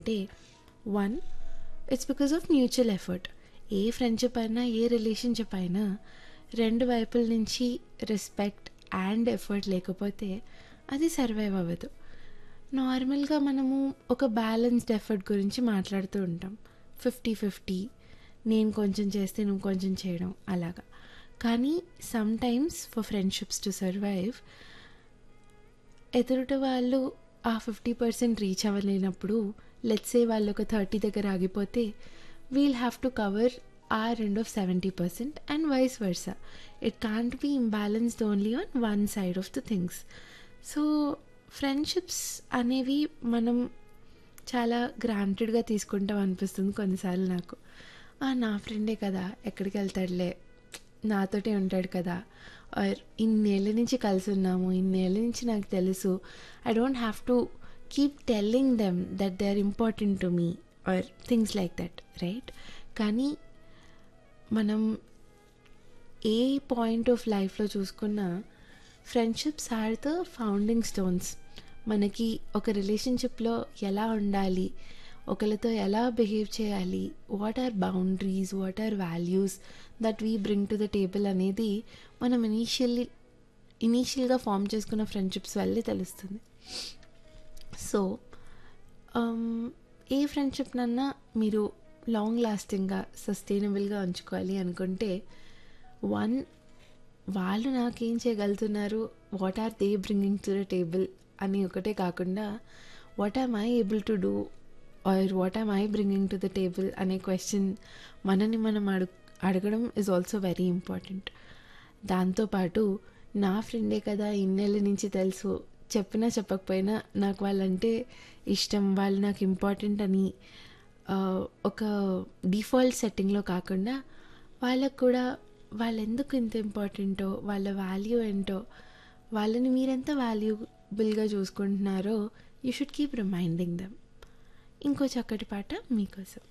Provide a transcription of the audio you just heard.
అంటే one it's because of mutual effort a friendship అయినా a relationship అయినా రెండు వైపుల నుంచి రెస్పెక్ట్ అండ్ ఎఫర్ట్ లేకపోతే అది సర్వైవ్ అవ్వదు నార్మల్గా మనము ఒక బ్యాలెన్స్డ్ ఎఫర్ట్ గురించి మాట్లాడుతూ ఉంటాం ఫిఫ్టీ ఫిఫ్టీ నేను కొంచెం చేస్తే నువ్వు కొంచెం చేయడం అలాగా కానీ some times for friendships to survive ఎదురుట వాళ్ళు ఆ ఫిఫ్టీ పర్సెంట్ రీచ్ అవ్వలేనప్పుడు లెట్సే వాళ్ళు ఒక థర్టీ దగ్గర ఆగిపోతే వీల్ హ్యావ్ టు కవర్ ఆ రెండు of seventy percent and vice versa it can't be imbalanced only on one side of the things so friendships అనేవి మనం చాలా గ్రాంటెడ్గా తీసుకుంటాం అనిపిస్తుంది కొన్నిసార్లు నాకు "ఆ, నా ఫ్రెండే కదా ఎక్కడికి వెళ్తాడులే నాతోటే ఉంటాడు కదా ఆర్ ఇన్నేళ్ళ నుంచి కలిసి ఉన్నాము ఇన్నేళ్ళ నుంచి నాకు తెలుసు I don't have to keep telling them that they are important to me are things like that right కానీ మనం ఏ పాయింట్ ఆఫ్ లైఫ్లో చూసుకున్నా friendships are the founding stones మనకి ఒక రిలేషన్షిప్లో ఎలా ఉండాలి ఒకరితో ఎలా బిహేవ్ చేయాలి what are boundaries what are values that we bring to the table అనేది మనం ఇనీషియల్లీ ఇనీషియల్గా ఫామ్ చేసుకున్న ఫ్రెండ్షిప్స్ వల్లే తెలుస్తుంది సో ఏ ఫ్రెండ్షిప్నన్నా మీరు లాంగ్ లాస్టింగ్గా సస్టైనబుల్గా ఉంచుకోవాలి అనుకుంటే వన్ వాళ్ళు నాకేం చేయగలుగుతున్నారు what are they bringing to the table అని ఒకటే కాకుండా what am I able to do or what am I bringing to the table అనే క్వశ్చన్ మనని మనం అడుగు అడగడం ఈజ్ ఆల్సో వెరీ ఇంపార్టెంట్ దాంతోపాటు నా ఫ్రెండే కదా ఇన్నేళ్ళ నుంచి తెలుసు చెప్పినా చెప్పకపోయినా నాకు వాళ్ళంటే ఇష్టం వాళ్ళు నాకు ఇంపార్టెంట్ అని ఆ, ఒక డిఫాల్ట్ సెట్టింగ్లో కాకుండా వాళ్ళకు కూడా వాళ్ళు ఎందుకు ఇంత ఇంపార్టెంటో వాళ్ళ వాల్యూ ఏంటో వాళ్ళని మీరెంత వాల్యూబుల్గా చూసుకుంటున్నారో you should keep reminding them ఇంకో చక్కటి పాట మీకోసం